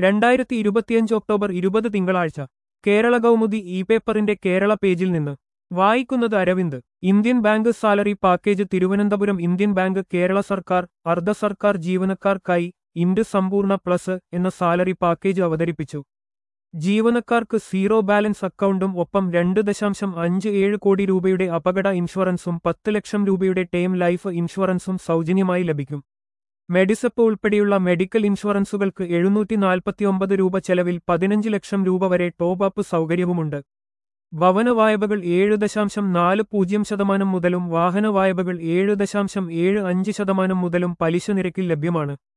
രണ്ടായിരത്തി ഇരുപത്തിയഞ്ച് ഒക്ടോബർ ഇരുപത് തിങ്കളാഴ്ച കേരള കൗമുദി ഇ പേപ്പറിന്റെ കേരള പേജിൽ നിന്ന് വായിക്കുന്നത് Aravind Indian bank salary package Thiruvananthapuram Indian bank Kerala സർക്കാർ അർദ്ധ സർക്കാർ ജീവനക്കാർക്കായി ഇൻഡ് സമ്പൂർണ്ണ പ്ലസ് എന്ന സാലറി പാക്കേജ് അവതരിപ്പിച്ചു ജീവനക്കാർക്ക് സീറോ ബാലൻസ് അക്കൗണ്ടും ഒപ്പം രണ്ട് ദശാംശം അഞ്ച് ഏഴ് കോടി രൂപയുടെ അപകട ഇൻഷുറൻസും പത്ത് ലക്ഷം രൂപയുടെ ടേം ലൈഫ് ഇൻഷുറൻസും സൗജന്യമായി ലഭിക്കും മെഡിസപ്പ് ഉൾപ്പെടെയുള്ള മെഡിക്കൽ ഇൻഷുറൻസുകൾക്ക് എഴുന്നൂറ്റി നാൽപ്പത്തിയൊമ്പത് രൂപ ചെലവിൽ പതിനഞ്ച് ലക്ഷം രൂപ വരെ ടോപ്പ് അപ്പ് സൗകര്യവുമുണ്ട് ഭവന വായ്പകൾ ഏഴ് ദശാംശം നാല് പൂജ്യം ശതമാനം മുതലും വാഹന വായ്പകൾ ഏഴ് ദശാംശം ഏഴ് അഞ്ച് ശതമാനം മുതലും പലിശ നിരക്കിൽ ലഭ്യമാണ്